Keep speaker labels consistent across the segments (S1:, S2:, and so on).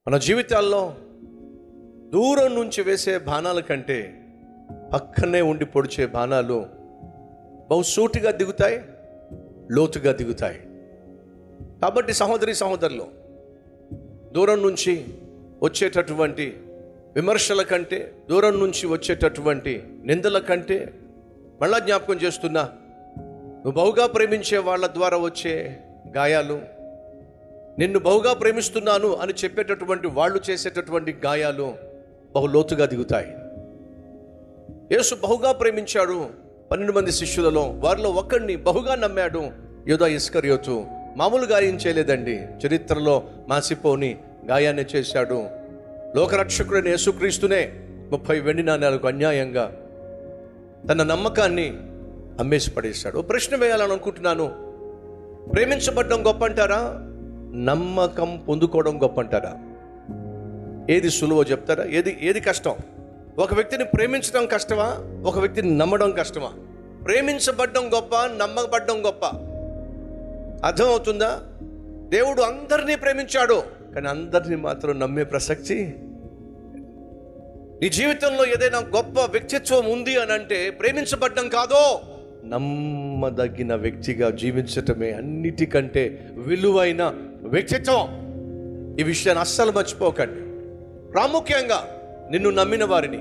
S1: మన జీవితాల్లో దూరం నుంచి వేసే బాణాల కంటే పక్కనే ఉండి పొడిచే బాణాలు బహుసూటిగా దిగుతాయి లోతుగా దిగుతాయి కాబట్టి సహోదరి సహోదరులు దూరం నుంచి వచ్చేటటువంటి విమర్శల కంటే దూరం నుంచి వచ్చేటటువంటి నిందల కంటే మళ్ళా జ్ఞాపకం చేస్తున్నా నువ్వు బహుగా ప్రేమించే వాళ్ళ ద్వారా వచ్చే గాయాలు నిన్ను బహుగా ప్రేమిస్తున్నాను అని చెప్పేటటువంటి వాళ్ళు చేసేటటువంటి గాయాలు బహు లోతుగా దిగుతాయి యేసు బహుగా ప్రేమించాడు పన్నెండు మంది శిష్యులలో వారిలో ఒకరిని బహుగా నమ్మాడు యోధా ఇస్కరియోతు మామూలు గాయం చేయలేదండి చరిత్రలో మాసిపోని గాయాన్ని చేశాడు లోకరక్షకుడైన యేసుక్రీస్తునే ముప్పై వెండి నాణ్యాలకు అన్యాయంగా తన నమ్మకాన్ని అమ్మేసి పడేశాడు ఓ ప్రశ్న వేయాలని అనుకుంటున్నాను ప్రేమించబడ్డం గొప్ప అంటారా నమ్మకం పొందుకోవడం గొప్ప అంటారా ఏది సులువో చెప్తారా ఏది ఏది కష్టం ఒక వ్యక్తిని ప్రేమించడం కష్టమా ఒక వ్యక్తిని నమ్మడం కష్టమా ప్రేమించబడ్డం గొప్ప నమ్మబడ్డం గొప్ప అర్థం అవుతుందా దేవుడు అందరినీ ప్రేమించాడు కానీ అందరినీ మాత్రం నమ్మే ప్రసక్తి నీ జీవితంలో ఏదైనా గొప్ప వ్యక్తిత్వం ఉంది అని అంటే ప్రేమించబడ్డం కాదో నమ్మదగిన వ్యక్తిగా జీవించటమే అన్నిటికంటే విలువైన వ్యక్తిత్వం ఈ విషయాన్ని అస్సలు మర్చిపోకండి ప్రాముఖ్యంగా నిన్ను నమ్మిన వారిని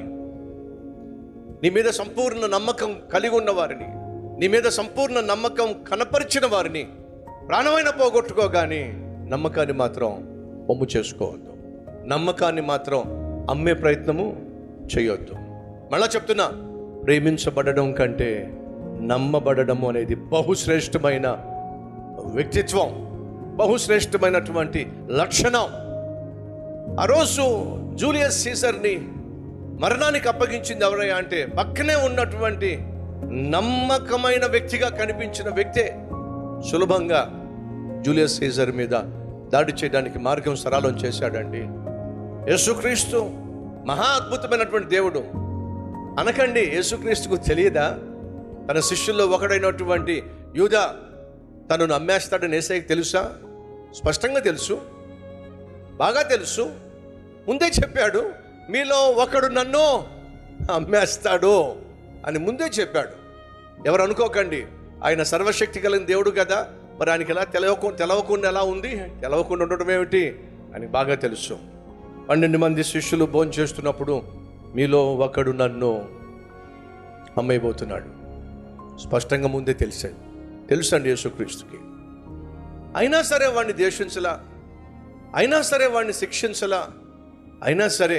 S1: నీ మీద సంపూర్ణ నమ్మకం కలిగి ఉన్న వారిని నీ మీద సంపూర్ణ నమ్మకం కనపరిచిన వారిని ప్రాణమైన పోగొట్టుకోగాని నమ్మకాన్ని మాత్రం పొమ్ము చేసుకోవద్దు నమ్మకాన్ని మాత్రం అమ్మే ప్రయత్నము చేయొద్దు మళ్ళా చెప్తున్నా ప్రేమించబడడం కంటే నమ్మబడము అనేది బహుశ్రేష్టమైన వ్యక్తిత్వం బహుశ్రేష్టమైనటువంటి లక్షణం ఆ రోజు జూలియస్ సీజర్ని మరణానికి అప్పగించింది ఎవరయ్యా అంటే పక్కనే ఉన్నటువంటి నమ్మకమైన వ్యక్తిగా కనిపించిన వ్యక్తే సులభంగా జూలియస్ సీజర్ మీద దాడి చేయడానికి మార్గం సరళం చేశాడండి యేసుక్రీస్తు మహా అద్భుతమైనటువంటి దేవుడు అనకండి యేసుక్రీస్తుకు తెలియదా తన శిష్యుల్లో ఒకడైనటువంటి యూదా తనను అమ్మేస్తాడని ఏసైకి తెలుసా స్పష్టంగా తెలుసు బాగా తెలుసు ముందే చెప్పాడు మీలో ఒకడు నన్ను అమ్మేస్తాడు అని ముందే చెప్పాడు ఎవరు అనుకోకండి ఆయన సర్వశక్తి కలిగిన దేవుడు కదా మరి ఆయనకి ఎలా తెలవకు తెలవకుండా ఎలా ఉంది తెలవకుండా ఉండటం ఏమిటి అని బాగా తెలుసు పన్నెండు మంది శిష్యులు భోజనం చేస్తున్నప్పుడు మీలో ఒకడు నన్ను అమ్మేయబోతున్నాడు స్పష్టంగా ముందే తెలిసేది తెలుసండి యేసుక్రీస్తుకి అయినా సరే వాడిని ద్వేషించలా అయినా సరే వాడిని శిక్షించలా అయినా సరే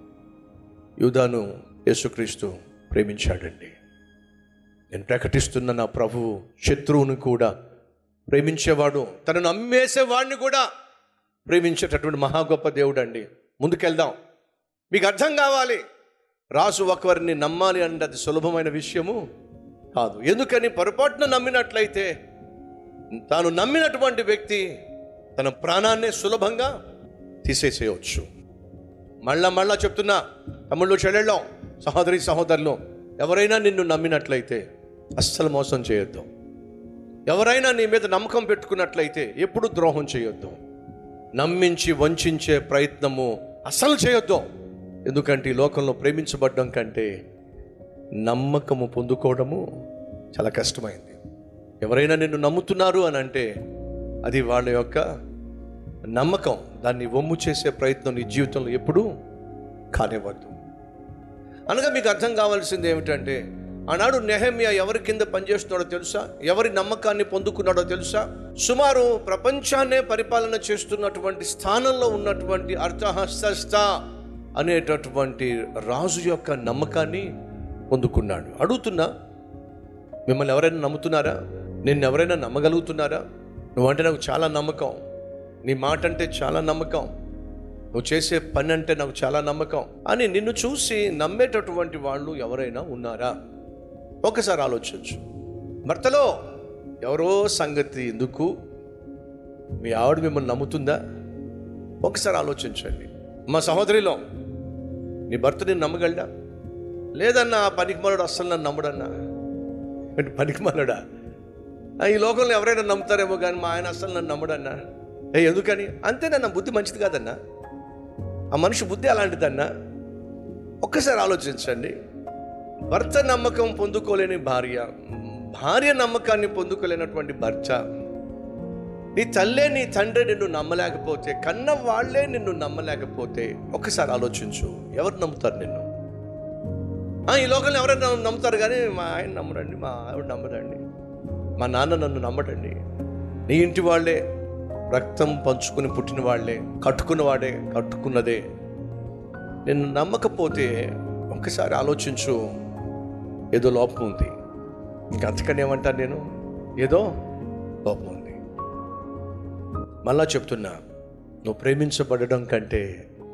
S1: యూదాను యేసుక్రీస్తు ప్రేమించాడండి నేను ప్రకటిస్తున్న నా ప్రభువు శత్రువుని కూడా ప్రేమించేవాడు తనను అమ్మేసేవాడిని కూడా ప్రేమించేటటువంటి మహా గొప్ప దేవుడు అండి ముందుకెళ్దాం మీకు అర్థం కావాలి రాజు ఒకరిని నమ్మాలి అంటే అది సులభమైన విషయము కాదు ఎందుకని పొరపాటున నమ్మినట్లయితే తాను నమ్మినటువంటి వ్యక్తి తన ప్రాణాన్ని సులభంగా తీసేసేయవచ్చు మళ్ళా మళ్ళా చెప్తున్నా తమ్ముళ్ళు చెల్లెళ్ళం సహోదరి సహోదరులు ఎవరైనా నిన్ను నమ్మినట్లయితే అస్సలు మోసం చేయొద్దు ఎవరైనా నీ మీద నమ్మకం పెట్టుకున్నట్లయితే ఎప్పుడు ద్రోహం చేయొద్దు నమ్మించి వంచే ప్రయత్నము అస్సలు చేయొద్దు ఎందుకంటే ఈ లోకంలో ప్రేమించబడ్డం కంటే నమ్మకము పొందుకోవడము చాలా కష్టమైంది ఎవరైనా నిన్ను నమ్ముతున్నారు అని అంటే అది వాళ్ళ యొక్క నమ్మకం దాన్ని వమ్ము చేసే ప్రయత్నం నీ జీవితంలో ఎప్పుడూ కానివ్వద్దు అనగా మీకు అర్థం కావాల్సింది ఏమిటంటే ఆనాడు నెహమ్య ఎవరి కింద పనిచేస్తున్నాడో తెలుసా ఎవరి నమ్మకాన్ని పొందుకున్నాడో తెలుసా సుమారు ప్రపంచాన్నే పరిపాలన చేస్తున్నటువంటి స్థానంలో ఉన్నటువంటి అర్థహస్త అనేటటువంటి రాజు యొక్క నమ్మకాన్ని పొందుకున్నాడు అడుగుతున్నా మిమ్మల్ని ఎవరైనా నమ్ముతున్నారా నిన్ను ఎవరైనా నమ్మగలుగుతున్నారా నువ్వంటే నాకు చాలా నమ్మకం నీ మాట అంటే చాలా నమ్మకం నువ్వు చేసే పని అంటే నాకు చాలా నమ్మకం అని నిన్ను చూసి నమ్మేటటువంటి వాళ్ళు ఎవరైనా ఉన్నారా ఒకసారి ఆలోచించు భర్తలో ఎవరో సంగతి ఎందుకు మీ ఆవిడ మిమ్మల్ని నమ్ముతుందా ఒకసారి ఆలోచించండి మా సహోదరిలో నీ భర్త నేను నమ్మగలడా లేదన్నా ఆ పనికిమాలుడు అస్సలు నన్ను నమ్మడన్నా ఏంటి పనికిమాలుడా ఆ, ఈ లోకంలో ఎవరైనా నమ్ముతారేమో కానీ మా ఆయన అస్సలు నన్ను నమ్మడన్నా ఏ ఎందుకని అంతే నా బుద్ధి మంచిది కాదన్నా ఆ మనిషి బుద్ధి అలాంటిదన్నా ఒక్కసారి ఆలోచించండి భర్త నమ్మకం పొందుకోలేని భార్య భార్య నమ్మకాన్ని పొందుకోలేనటువంటి భర్త నీ తల్లే నీ తండ్రి నిన్ను నమ్మలేకపోతే కన్న వాళ్ళే నిన్ను నమ్మలేకపోతే ఒక్కసారి ఆలోచించు ఎవరు నమ్ముతారు నిన్ను ఆ, ఈ లోకంలో ఎవరైనా నమ్ముతారు కానీ మా ఆయన నమ్మరండి మా ఆవిడ నమ్మరండి మా నాన్న నన్ను నమ్మడండి నీ ఇంటి వాళ్ళే రక్తం పంచుకుని పుట్టిన వాళ్ళే కట్టుకున్న వాడే కట్టుకున్నదే నిన్ను నమ్మకపోతే ఒక్కసారి ఆలోచించు ఏదో లోపం ఉంది ఇంకా అంతకని ఏమంటాను నేను ఏదో లోపం ఉంది మళ్ళా చెప్తున్నా నువ్వు ప్రేమించబడడం కంటే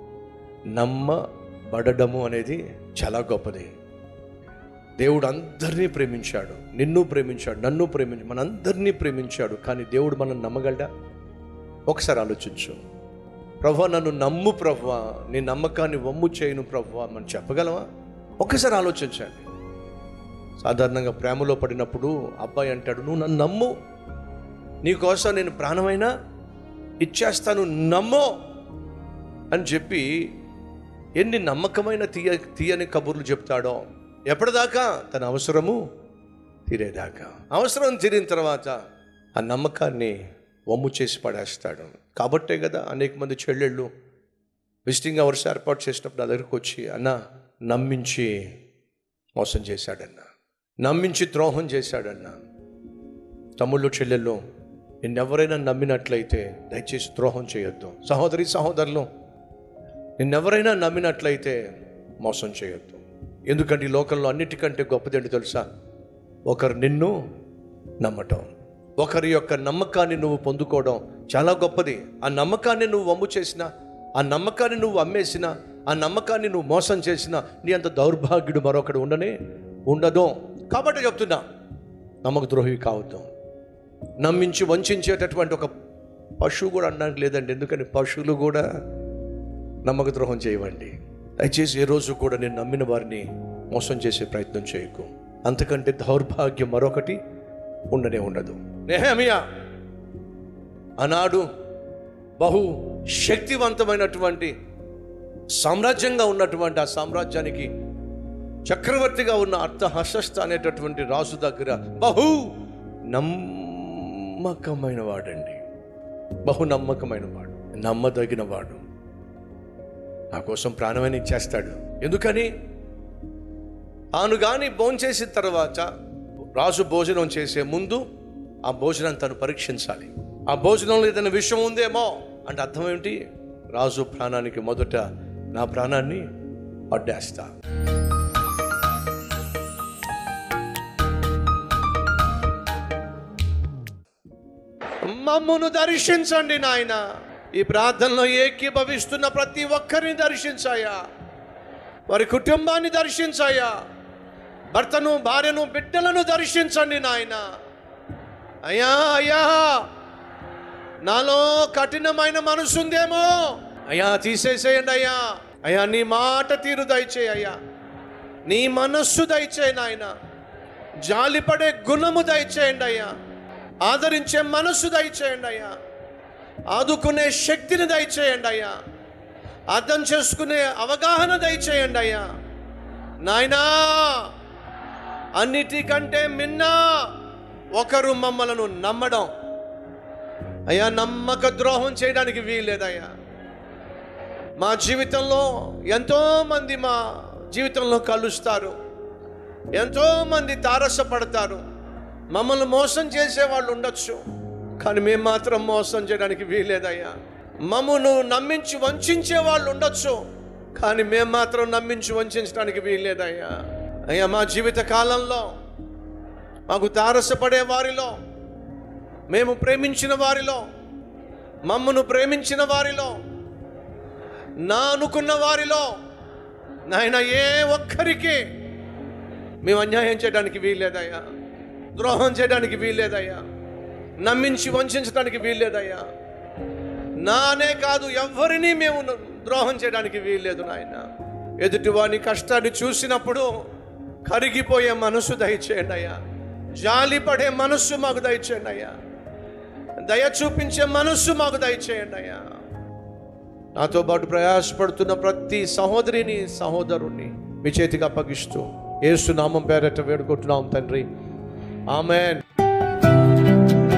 S1: నమ్మబడడము అనేది చాలా గొప్పది దేవుడు అందరినీ ప్రేమించాడు నిన్ను ప్రేమించాడు నన్ను ప్రేమించాడు మనందరినీ ప్రేమించాడు కానీ దేవుడు మనం నమ్మగలడా ఒకసారి ఆలోచించు ప్రభు నన్ను నమ్ము ప్రభు నీ నమ్మకాన్ని వమ్ము చేయను ప్రభు మనం చెప్పగలవా ఒక్కసారి ఆలోచించండి సాధారణంగా ప్రేమలో పడినప్పుడు అబ్బాయి అంటాడు నువ్వు నన్ను నమ్ము నీకోసం నేను ప్రాణమైనా ఇచ్చేస్తాను నమ్మో అని చెప్పి ఎన్ని నమ్మకమైన తీయ తీయని కబుర్లు చెప్తాడో ఎప్పటిదాకా తన అవసరము తీరేదాకా అవసరం తీరిన తర్వాత ఆ నమ్మకాన్ని వమ్ము చేసి పడేస్తాడు కాబట్టే కదా అనేక మంది చెల్లెళ్ళు విజిటింగ్ అవర్స్ ఏర్పాటు చేసినప్పుడు నా దగ్గరకు వచ్చి అన్న నమ్మించి మోసం చేశాడన్న నమ్మించి ద్రోహం చేశాడన్న తమ్ముళ్ళు చెల్లెళ్ళు నిన్నెవరైనా నమ్మినట్లయితే దయచేసి ద్రోహం చేయొద్దు సహోదరి సహోదరులు నిన్నెవరైనా నమ్మినట్లయితే మోసం చేయొద్దు ఎందుకంటే ఈ లోకంలో అన్నిటికంటే గొప్పదేంటి తెలుసా ఒకరు నిన్ను నమ్మటం ఒకరి యొక్క నమ్మకాన్ని నువ్వు పొందుకోవడం చాలా గొప్పది ఆ నమ్మకాన్ని నువ్వు వమ్ము చేసిన ఆ నమ్మకాన్ని నువ్వు అమ్మేసిన ఆ నమ్మకాన్ని నువ్వు మోసం చేసిన నీ అంత దౌర్భాగ్యుడు మరొకడు ఉండనే ఉండదు కాబట్టి చెప్తున్నా నమ్మక ద్రోహి కావద్దాం నమ్మించి వంచేటటువంటి ఒక పశువు కూడా అనడానికి లేదండి ఎందుకని పశువులు కూడా నమ్మక ద్రోహం చేయవండి దయచేసి ఏ రోజు కూడా నేను నమ్మిన వారిని మోసం చేసే ప్రయత్నం చేయకు అంతకంటే దౌర్భాగ్యం మరొకటి ఉండనే ఉండదు నెహమియా ఆనాడు బహు శక్తివంతమైనటువంటి సామ్రాజ్యంగా ఉన్నటువంటి ఆ సామ్రాజ్యానికి చక్రవర్తిగా ఉన్న అర్థహస్త అనేటటువంటి రాజు దగ్గర బహు నమ్మకమైన వాడండి బహు నమ్మకమైన వాడు నమ్మదగిన వాడు నా కోసం ప్రాణమైన ఇచ్చేస్తాడు ఎందుకని తాను కానీ భోంచేసిన తర్వాత రాజు భోజనం చేసే ముందు ఆ భోజనం తను పరీక్షించాలి ఆ భోజనంలో ఏదైనా విషయం ఉందేమో అంటే అర్థం ఏమిటి రాజు ప్రాణానికి మొదట నా ప్రాణాన్ని అడ్డేస్తా మమ్మును దర్శించండి నాయన ఈ ప్రార్థనలో ఏకీభవిస్తున్న ప్రతి ఒక్కరిని దర్శించాయా వారి కుటుంబాన్ని దర్శించాయా భర్తను భార్యను బిడ్డలను దర్శించండి నాయన అయ్యా అయ్యా నాలో కఠినమైన మనసు ఉందేమో అయ్యా తీసేసేయండి అయ్యా అయ్యా నీ మాట తీరు దయచేయి అయ్యా నీ మనస్సు దయచేయి నాయన జాలిపడే గుణము దయచేయండి అయ్యా ఆదరించే మనస్సు దయచేయండి అయ్యా ఆదుకునే శక్తిని దయచేయండి అయ్యా అర్థం చేసుకునే అవగాహన దయచేయండి అయ్యా నాయనా అన్నిటికంటే మిన్న ఒకరు మమ్మలను నమ్మడం అయ్యా నమ్మక ద్రోహం చేయడానికి వీల్లేదయ్యా మా జీవితంలో ఎంతోమంది మా జీవితంలో కలుస్తారు ఎంతోమంది తారసపడతారు మమ్మల్ని మోసం చేసే వాళ్ళు ఉండొచ్చు కానీ మేము మాత్రం మోసం చేయడానికి వీల్లేదయ్యా మమ్మను నమ్మించి వంచే వాళ్ళు ఉండొచ్చు కానీ మేము మాత్రం నమ్మించి వంచడానికి వీల్లేదయ్యా అయ్యా మా జీవిత కాలంలో మాకు తారసపడే వారిలో మేము ప్రేమించిన వారిలో మమ్మను ప్రేమించిన వారిలో నా అనుకున్న వారిలో నాయన ఏ ఒక్కరికి మేము అన్యాయం చేయడానికి వీల్లేదయ్యా ద్రోహం చేయడానికి వీల్లేదయ్యా నమ్మించి వంచడానికి వీల్లేదయ్యా నానే కాదు ఎవరిని మేము న- ద్రోహం చేయడానికి వీల్లేదు నాయన ఎదుటివాని కష్టాన్ని చూసినప్పుడు కరిగిపోయే మనసు దయచేయండి అయ్యా జాలిపడే మనస్సు మాకు దయచేయండి అయ్యా దయ చూపించే మనస్సు మాకు దయచేయండి అయ్యా నాతో పాటు ప్రయాసపడుతున్న ప్రతి సహోదరిని సహోదరుణ్ణి మీ చేతికి అప్పగిస్తూ ఏసు నామం పేరట వేడుకుంటున్నాం తండ్రి ఆమెన్